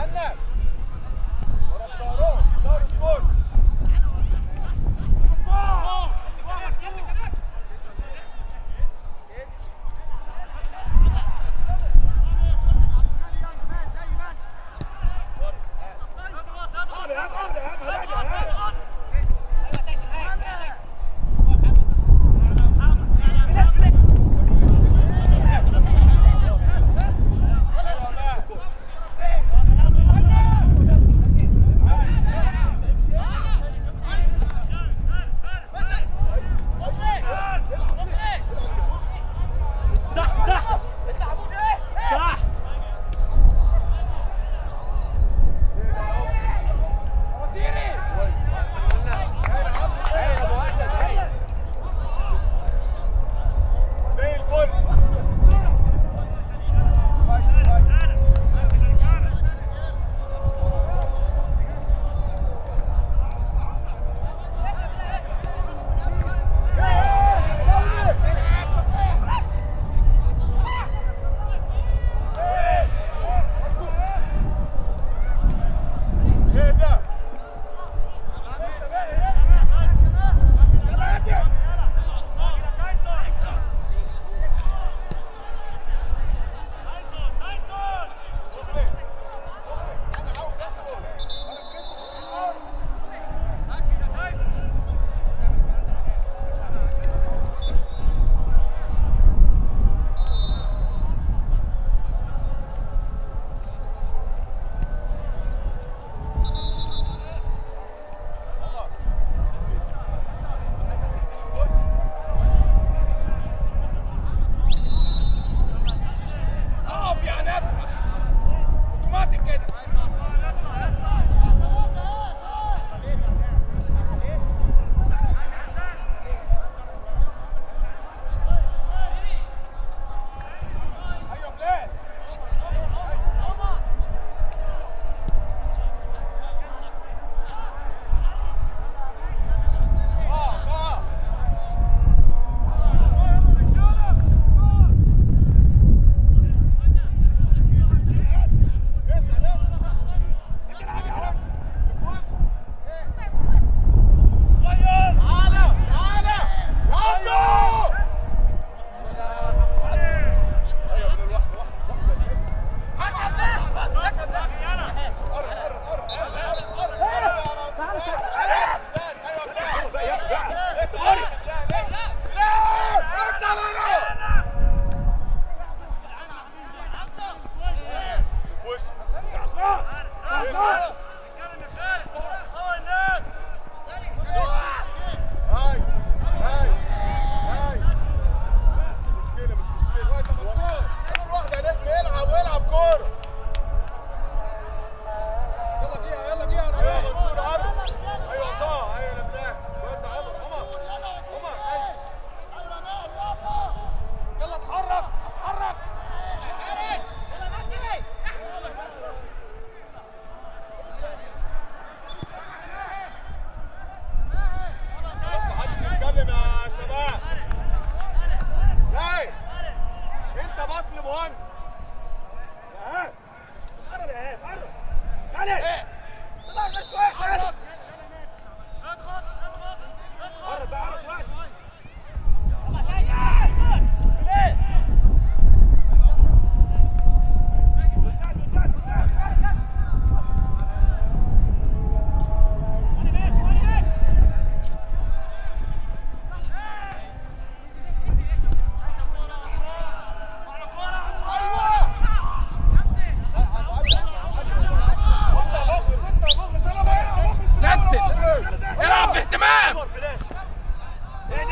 نزل العب باهتمام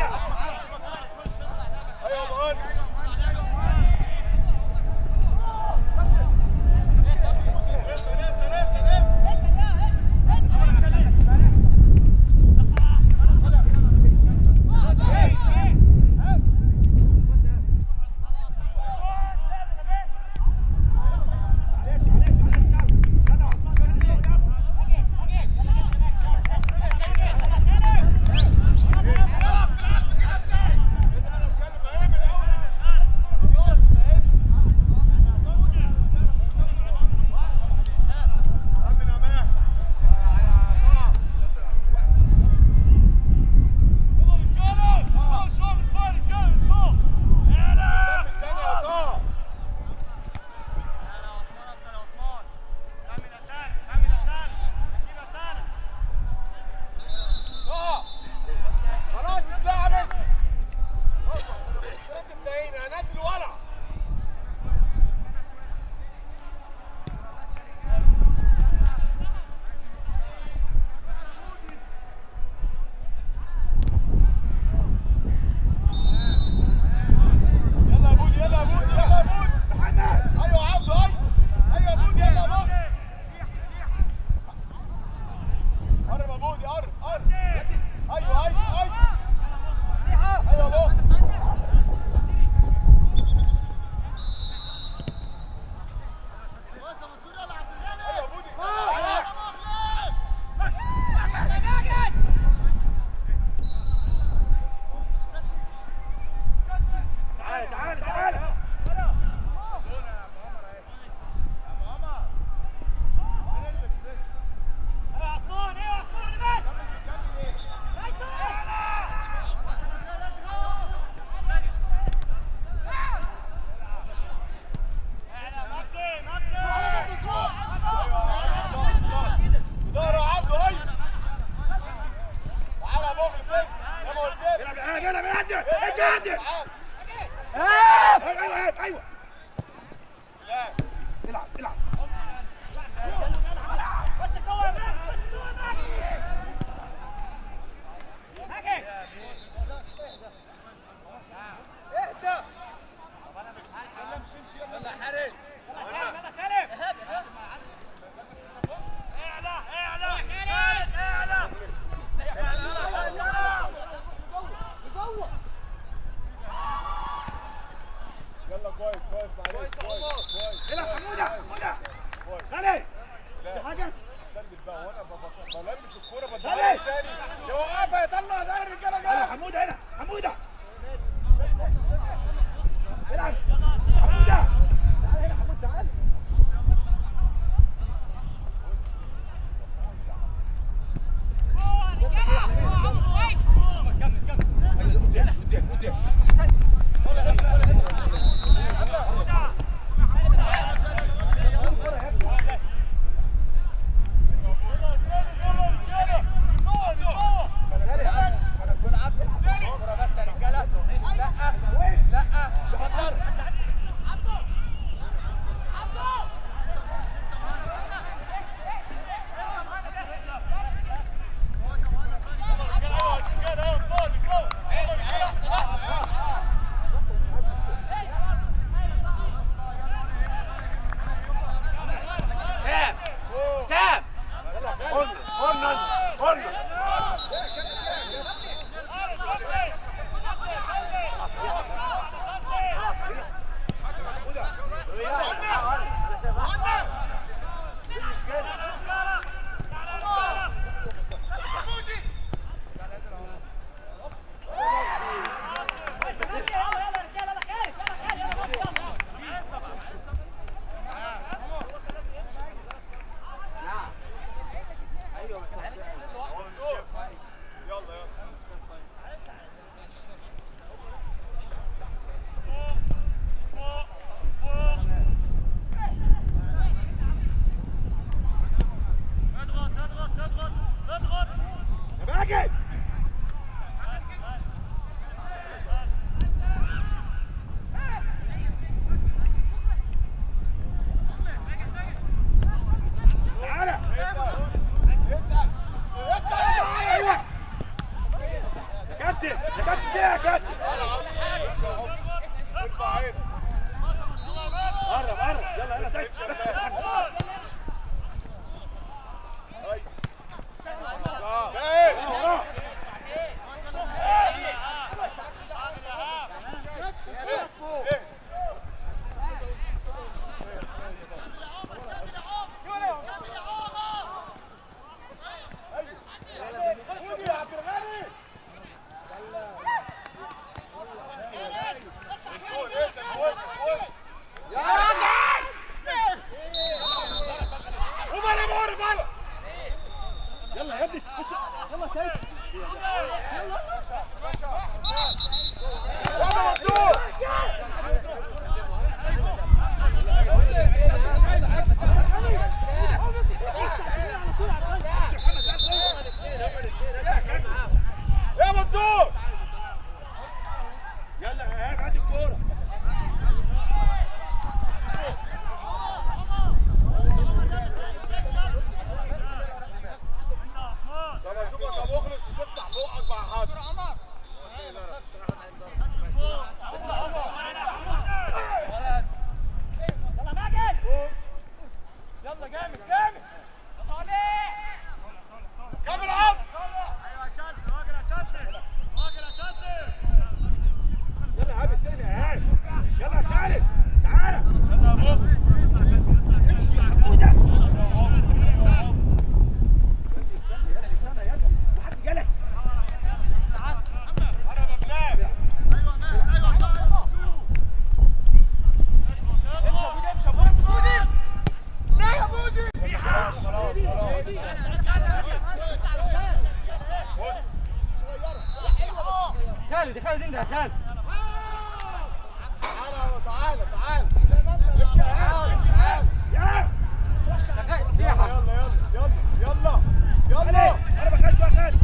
بلبس بقى وانا ب- بلبس الكوره بديها تاني يوقفها يطلع ده الرجاله هنا جايه حموده هنا حموده العب حموده تعال هنا حمود تعال ايوه قدام قدام قدام سام سام قلنا قلنا قلنا يا باجي تعالى ايوه يا كابتن يا كابتن فيها يا كابتن قرب قرب يلا يلا تعال بس بس وراه يلا يا ابني بص يلا سيد يا منصور يلا يا ايهاب هات الكوره طب اشوفك يا مخلص بتفتح بقك مع حد كمل عب يلا يا ايهاب استلم يا ايهاب يلا يا خالد تعالى يلا يا مخلص امشي يا حموده استنى يا ابني وحد جالك انا ببلاد خلاص خلاص خلاص خالد خالد انت يا خالد تعالى تعالى تعالى امشي يا عم تعالى يا يلا يلا يلا يلا خالد يلا انا بخالد يا خالد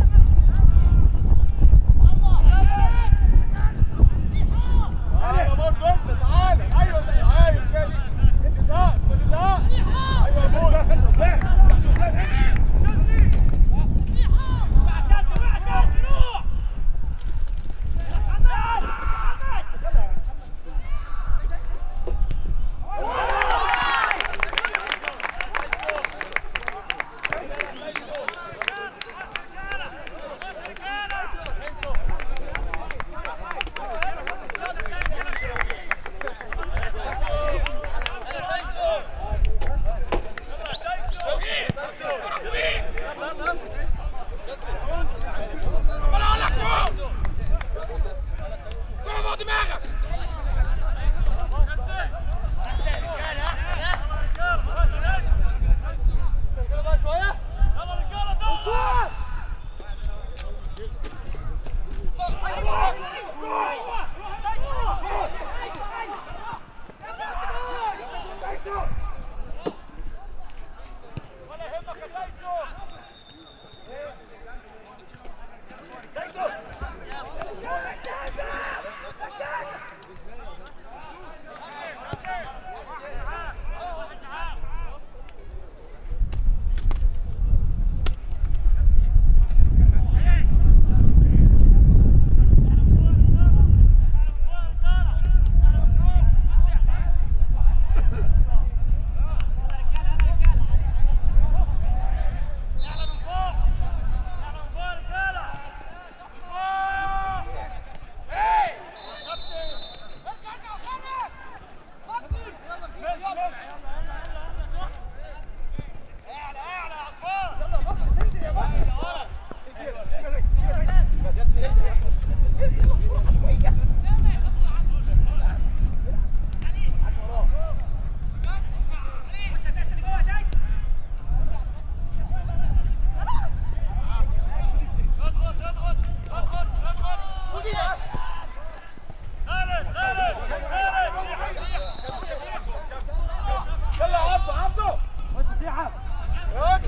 تعالى برضه انت تعالى ايوه زي عايز كده ما تزهقش ما تزهقش ايوه يا ابوي خالد قدام امشي قدام امشي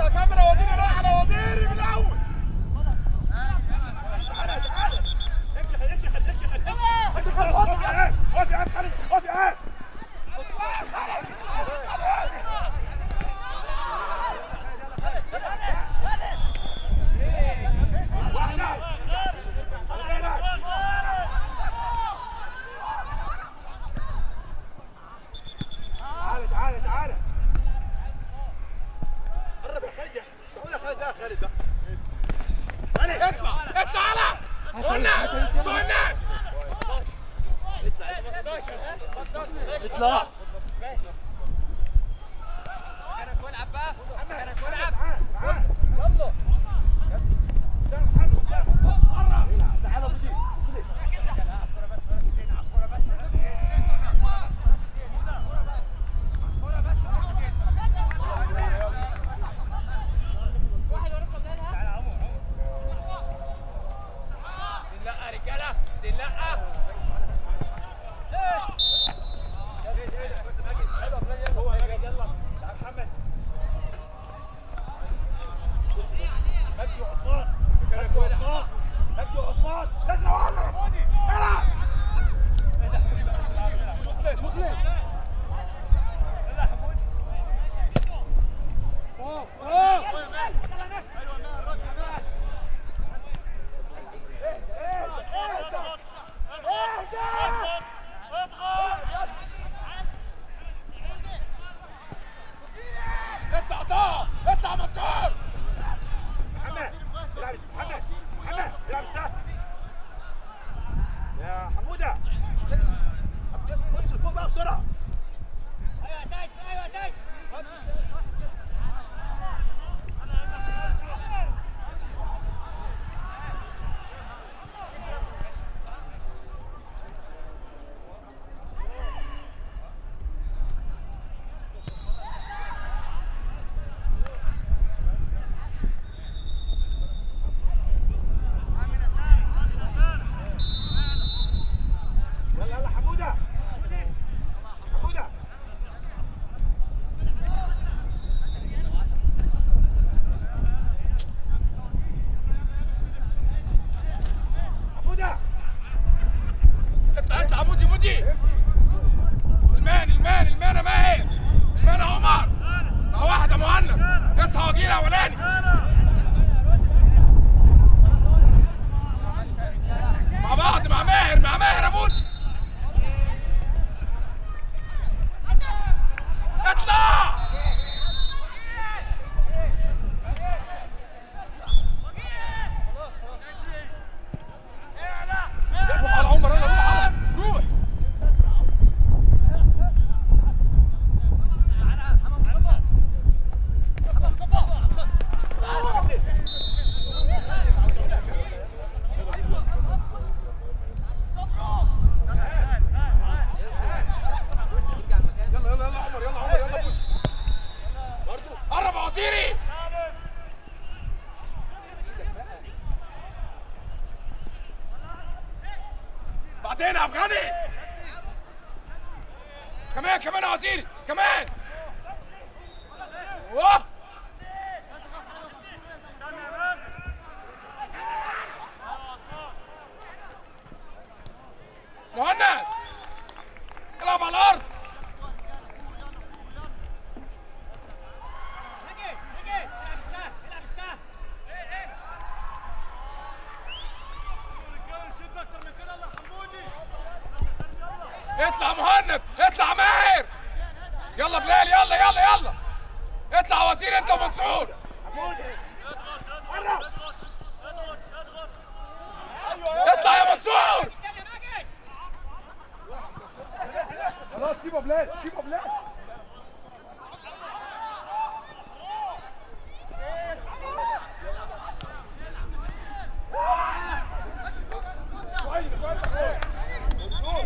كاميرا كاميرا وزيري راح على وزيري من الاول تعالى تعالى امشي خد امشي خد امشي خد امشي خد اقف يا عم اقف يا عم خالد اقف يا عم واحدة. تعالى تعالى تعالى قرب يا خالد شعور يا خالد بقى يا خالد بقى خالد اطلع اطلع على قلنا قلنا اطلع كانك والعب بقى كانك والعب تعال يلا ده محمد ده تعالى بدي دي لا رجاله دي لا هو يا يلا تعال محمد مجدي وعثمان مجدي وعثمان مجدي وعثمان لازم اولع العب اطلع طه اطلع منصور محمد العب محمد محمد العب السهل يا حموده بص لفوق بقى بسرعه يلا يلا حموده حموده حموده اطلع اطلع مودي مودي المان المان المان ماهر المان عمر مع واحد يا مهند اصحى وجيل اولاني مع بعض مع ماهر مع ماهر يا بوتي اطلع روح على عمر يلا روح على روح يلا يلا يلا عمر يلا عمر يلا فوت قرب يا وزيري بعدين يا افغاني كمان كمان يا وزيري كمان واه مهند العب على الارض اطلع مهند اطلع ماهر يلا بلال يلا يلا يلا اطلع وزير انت ومنصور حموده قرب اطلع يا منصور خلاص سيبه بلال سيبه بلال كويس كويس كويس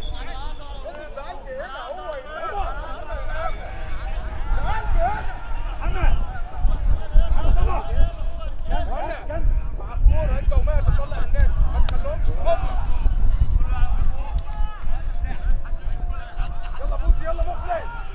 محمد محمد صلاح مهند مع الكوره انت وماهر تطلع الناس ما تخليهمش هم يلا بوسي يلا مخلص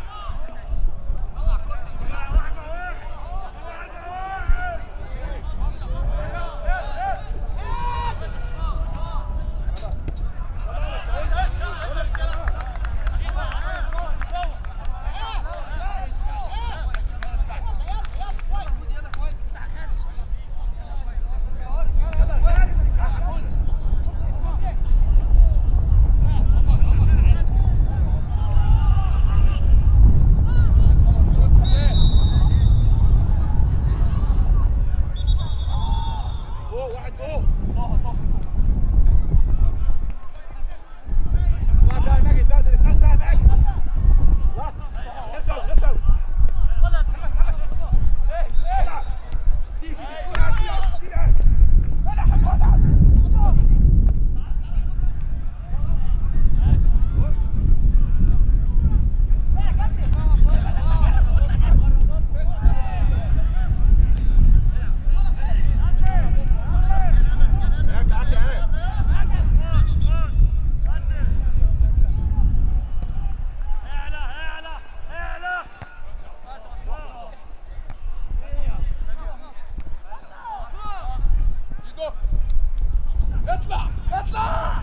اطلع اطلع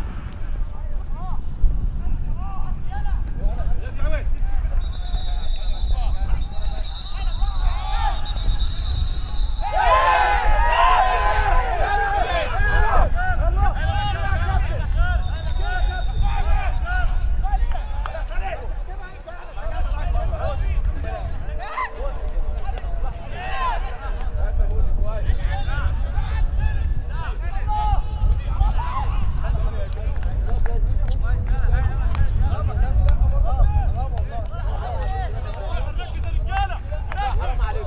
لف يا واد حرام عليكم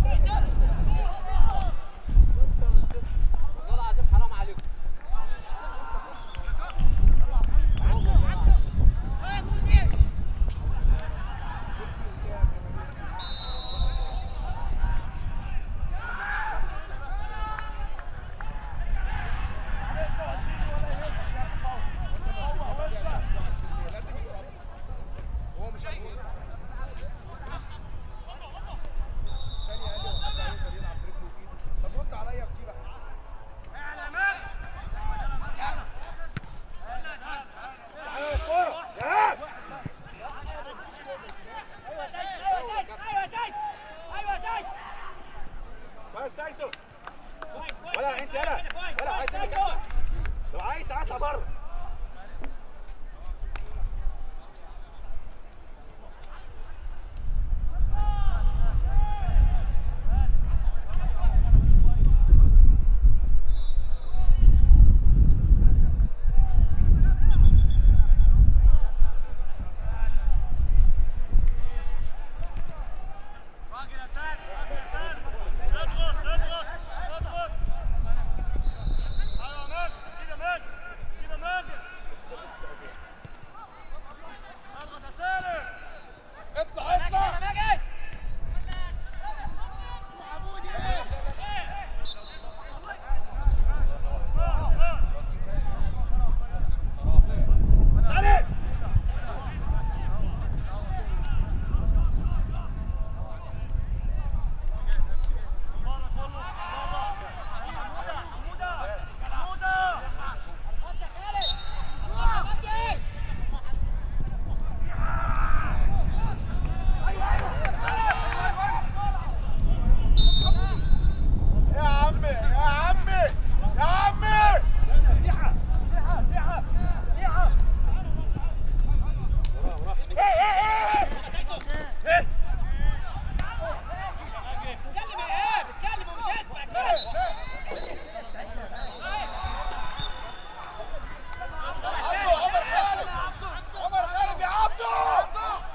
والله العظيم حرام عليكم هو مش هيقول تاني قال لي هو حد هيقدر يلعب برجله وايده طب رد عليا في دي بقى تعالى الكورة يا كويس تايسون ولا انت يلا ولا عايز تبقى كده لو عايز تعال اطلع بره اطلع اطلع تعالى يا عمي يا عمي يا عمي نصيحة نصيحة نصيحة نصيحة ايه عبده عمر خالد عمر خالد يا عبده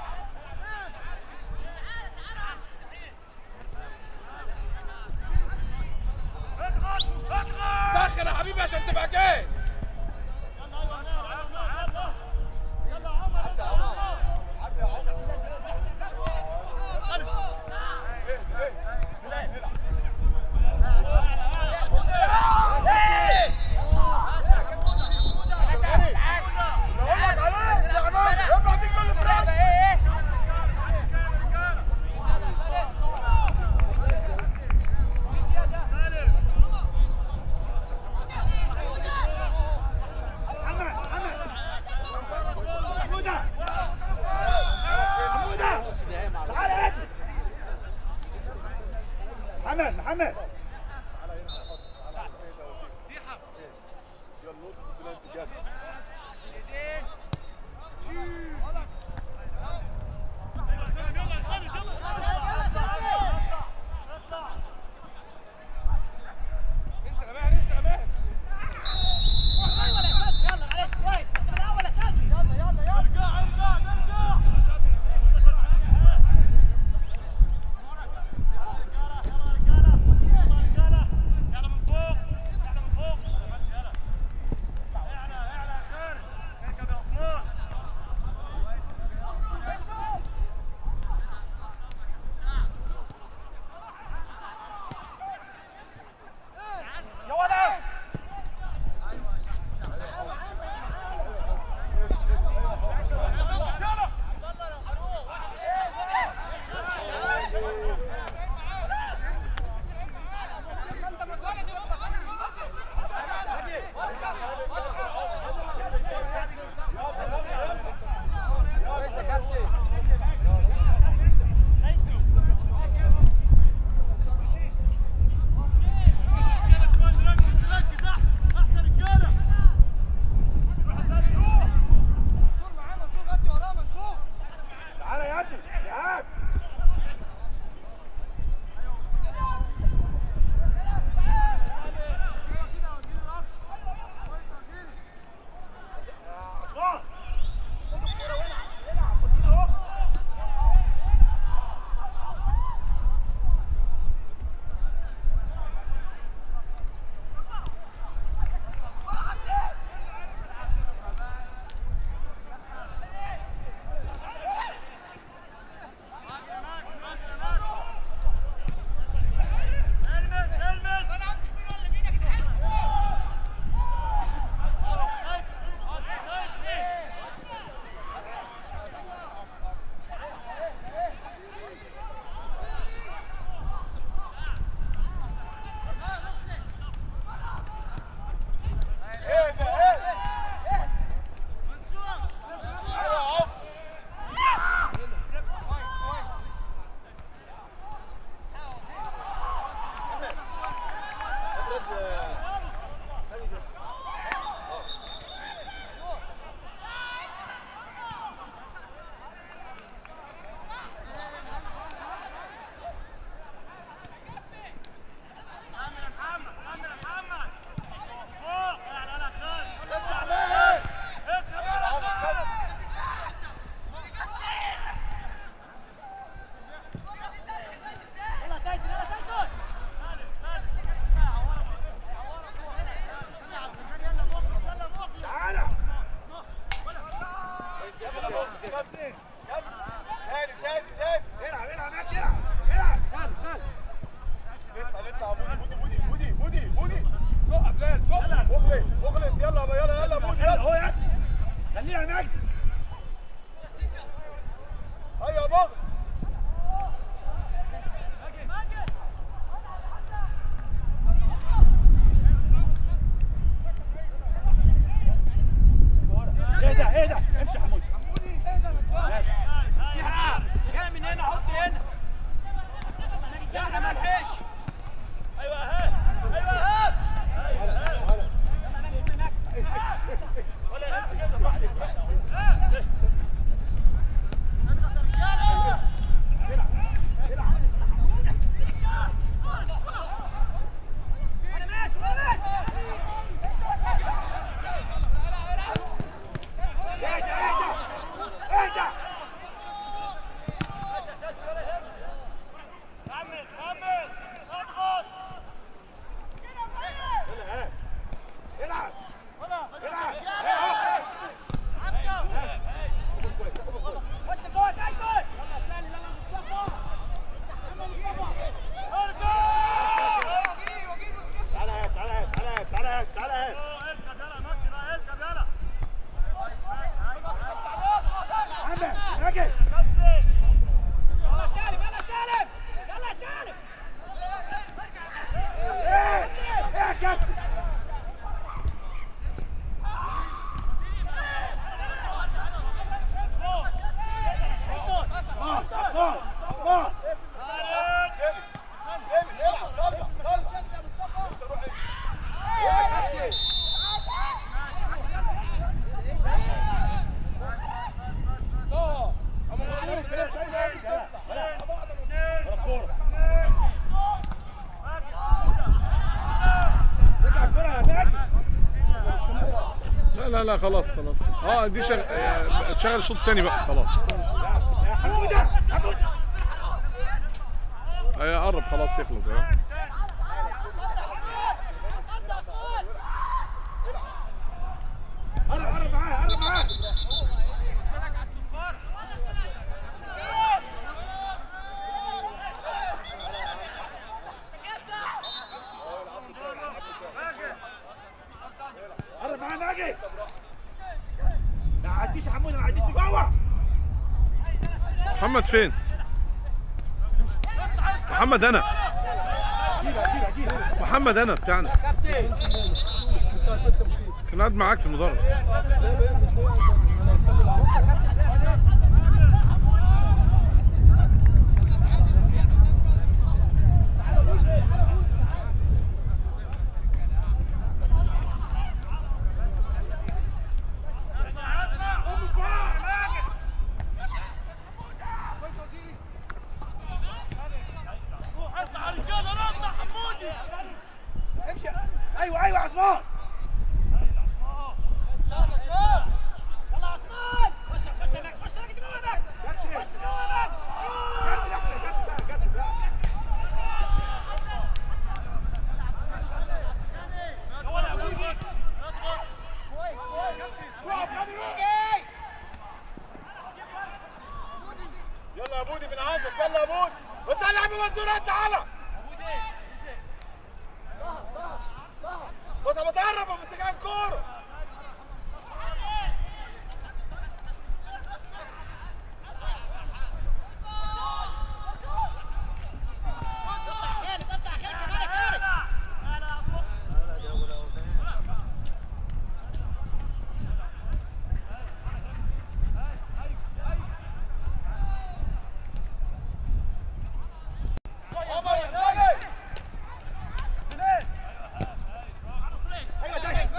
سخن يا حبيبي عشان تبقى جاهز محمد محمد حمودة حمودة نص دقيقة مع تعالى يا ابني محمد محمد انزل يا ماهر انزل يا ماهر يلا من فوق تاني تاني تاني العب العب يا ابني العب العب اطلع اطلع بودي بودي بودي بودي بودي سوق يا بلال سوق اغلط اغلط يلا يلا يلا بودي يلا هو يا ابني خليها يا مجدي ايوه يا بابا اهدى اهدى امشي يا حمودي ماشي مسيحة جاي من هنا حط هنا لا انا ما الحقش ايوه ها ايوه ها اهدى اهدى اهدى كمل كمل اضغط العب العب العب خش جوه تايسون يلا سالي يلا مصطفى تعالى هات تعالى هات تعالى هات تعالى هات تعالى هات اركب يلا مجدي بقى اركب يلا محمد مجد يلا سالم يلا سالم يلا سالم ايه ايه يا كابتن صار صار صار طه ابو منصور كده لا لا لا خلاص خلاص اه دي شغ... آه، تشغل الشوط الثاني بقى خلاص يا حموده حموده هي قرب خلاص يخلص اهو قرب قرب معاه قرب معاه قرب معاه ماجد ما عديش يا حموده ما عديش جوه محمد فين محمد انا جيبها جيبها جيبها محمد انا بتاعنا كان قاعد معاك في المدرج امشي ايوه ايوه يا عثمان يلا عثمان خش خش هناك خش هناك جوه هناك خش جوه هناك يلا يا بودي من عندك يلا يا بودي وتعالى يا عم منصور تعالى وانت بتقرب وبتجي كوره اطلع خالد اطلع خالد كمان يا خالد عمر يا خالد ايوه دايس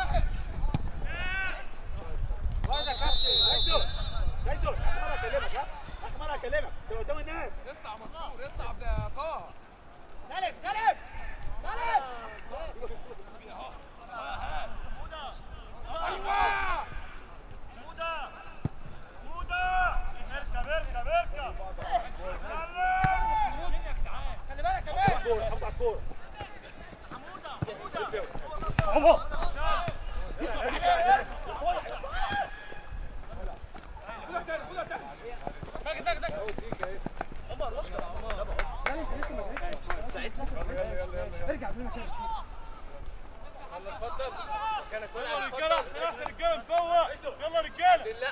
وهذا كابتن دايسون دايسون اخر مره اكلمك ها اخر مره اكلمك تبقى قدام الناس اطلع منصور اطلع يا طه سالم سالم سالم ايوه خلي بالك كمان الكوره حافظ على الكوره خدها تاني خدها تاني يلا اتفضل مكانك يلا اتفضل. رجاله احسن احسن رجاله فوق يلا رجاله لا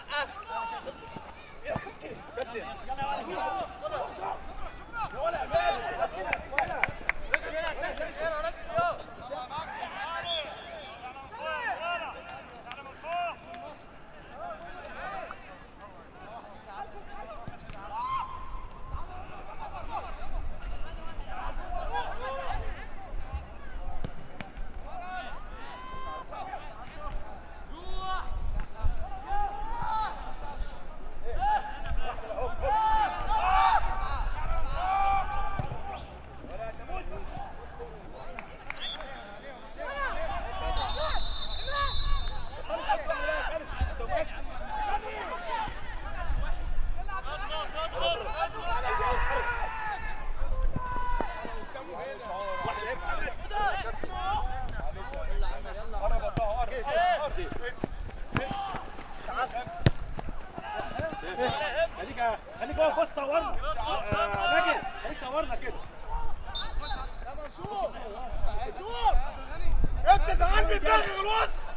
خليك خليك واقف بص صورنا آه، ماجد خليك صورنا كده يا منصور منصور انت زعلان من دماغي الوسط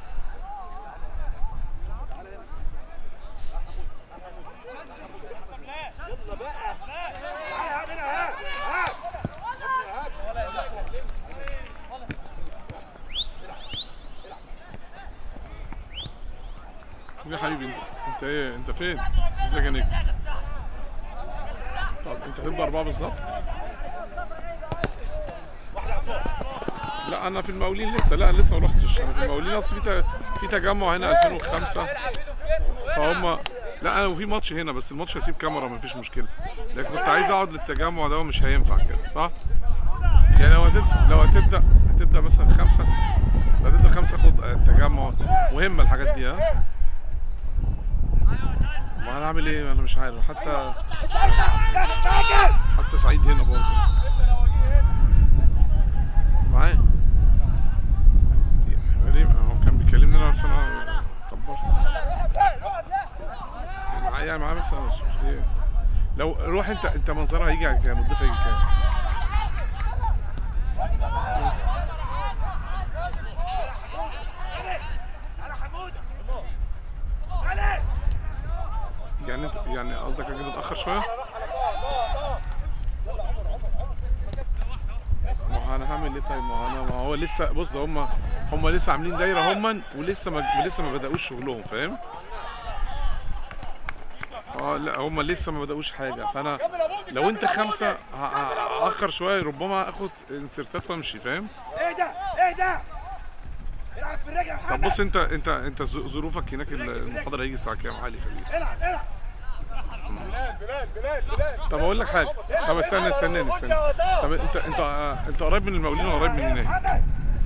يلا بقى تعالى هنا هات هات يا حبيبي انت انت ايه انت فين؟ ازيك يا نجم؟ طب انت هتبدا اربعه بالظبط؟ لا انا في المقاولين لسه لا لسه ما رحتش انا في المقاولين اصل في ت- في تجمع هنا 2005 العب ايده في جسمه فهم لا انا وفي ماتش هنا بس الماتش هسيب كاميرا مفيش مشكله لكن كنت عايز اقعد للتجمع ده مش هينفع كده صح؟ يعني لو هتبدا لو هتبدا هتبدا مثلا خمسه لو هتبدا خمسه خد التجمع مهمه الحاجات دي ها ما انا اعمل ايه انا مش عارف حتى حتى سعيد هنا برضه معايا غريب هو كان بيكلمني انا بس انا كبرت معايا يعني معاه مثلا مش مش ايه لو روح انت انت منظرها هيجي على كام الضيف هيجي كام تعالى حموده تعالى يعني انت يعني قصدك اجي متاخر شويه ما هو انا هعمل ايه طيب ما هو انا ما هو لسه بص ده هم هم لسه عاملين دايره هم ولسه ما لسه ما بداوش شغلهم فاهم اه لا هم لسه ما بداوش حاجه فانا لو انت خمسه ه- ه- هاخر شويه ربما اخد انسرتات وامشي فاهم ايه ده ايه ده العب في الرجل يا طب محمد بص انت انت انت ظ- ظروفك هناك المحاضره هيجي الساعه كام علي خليل العب العب بلال بلال بلال بلال طب اقول لك حاجه طب استنى استنى استنى طب انت انت آه، انت قريب من المقاولين ولا قريب من هناك محمد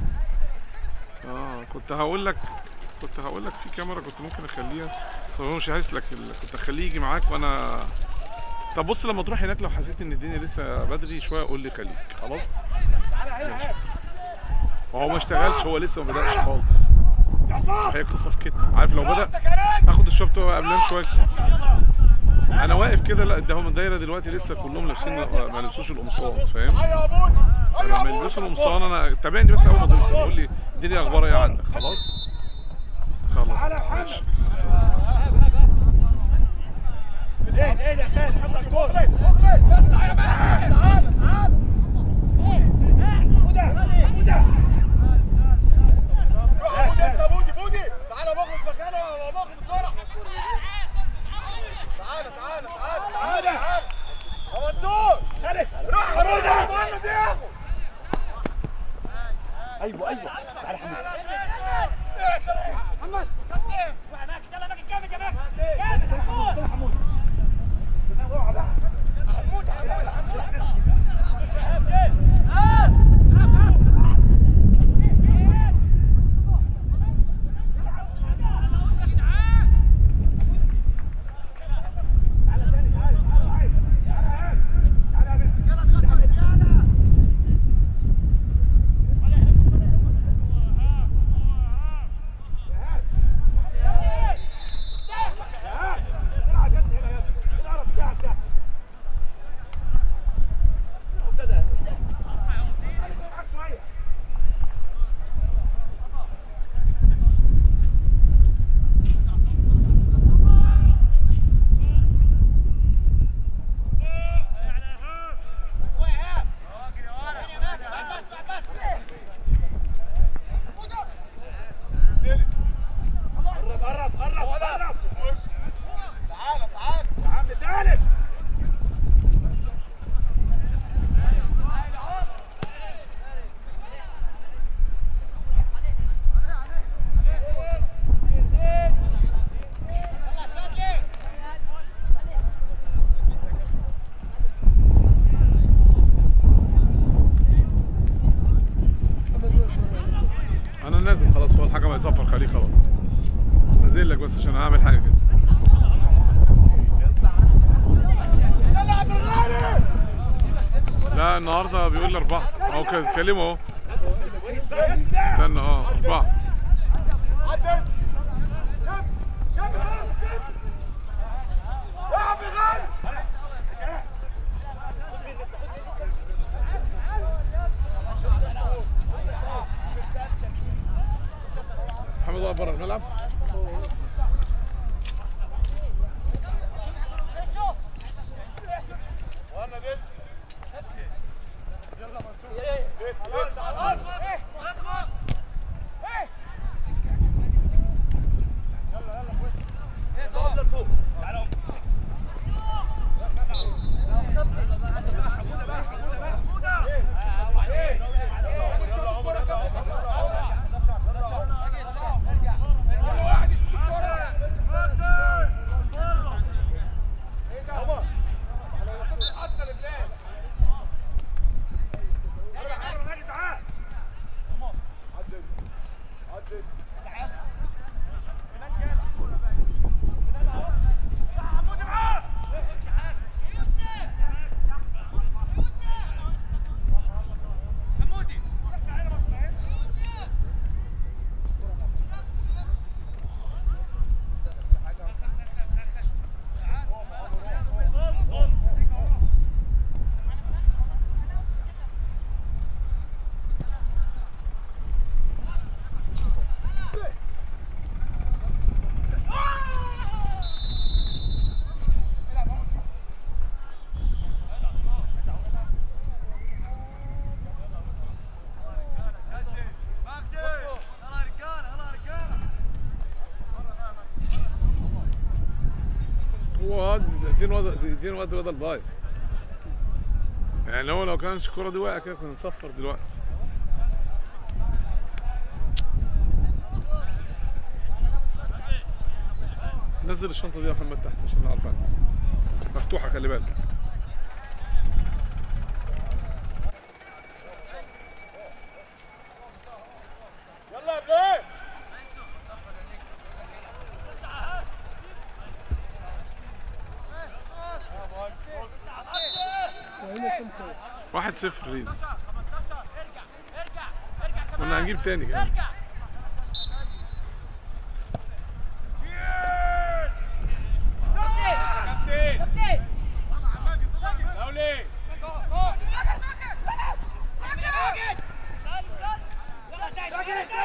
اه كنت هقول لك كنت هقول لك في كاميرا كنت ممكن اخليها بس هو مش عايز لك ال... كنت اخليه يجي معاك وانا طب بص لما تروح هناك لو حسيت ان الدنيا لسه بدري شويه قول لي خليك خلاص تعالى هنا هات وهو ما اشتغلش هو لسه ما بداش خالص يا عصام هي قصه في كده عارف لو بدا انت كمان هاخد الشوط قبلها شويه انا واقف كده لا ده هم الدايره دلوقتي لسه كلهم لابسين ما لبسوش القمصان فاهم ايوه يا ابوي ايوه يا لما ابوي يلبسوا القمصان انا تابعني بس اول ما توصل قول لي الدنيا اخبارها ايه عندك خلاص خلاص تعالى يا محمد. ماشي ايه ده ايه ده خالد حط الكوره تعالى يا مان تعالى تعالى حموده حموده روح يا بودي انت يا بودي بودي تعالى مخلص مكانه يا مخلص بسرعه تعالى تعالى تعالى تعالى تعالى يا منصور خالد روح يا حموده مهند دي ياخد ايوه ايوه تعالى حموده تعالى حموده اوعى بقى حمود حمود حمود العب يا ابني هنا يا ابني الحكم هيصفر خليه خلاص نزل لك بس عشان هعمل حاجه كده يلا عبد الغالي لا النهارده بيقول لي اربعه اهو كده اتكلموا اهو استنى استنى اه اربعه عدل يا عبد الغالي محمد واقف بره الملعب وانا دل يلا منصور دل على الارض يلا يلا في وشك حموده بقى حموده بقى عدل عدل هو واد دقيقتين واد دقيقتين واد بدل ضايع يعني هو لو كانش الكرة دي واقعة كده كنا نصفر دلوقتي نزل الشنطة دي يا محمد تحت عشان نعرف عنها مفتوحة خلي بالك يلا يا ابراهيم واحد صفر لينا كنا هنجيب تاني كده سال سال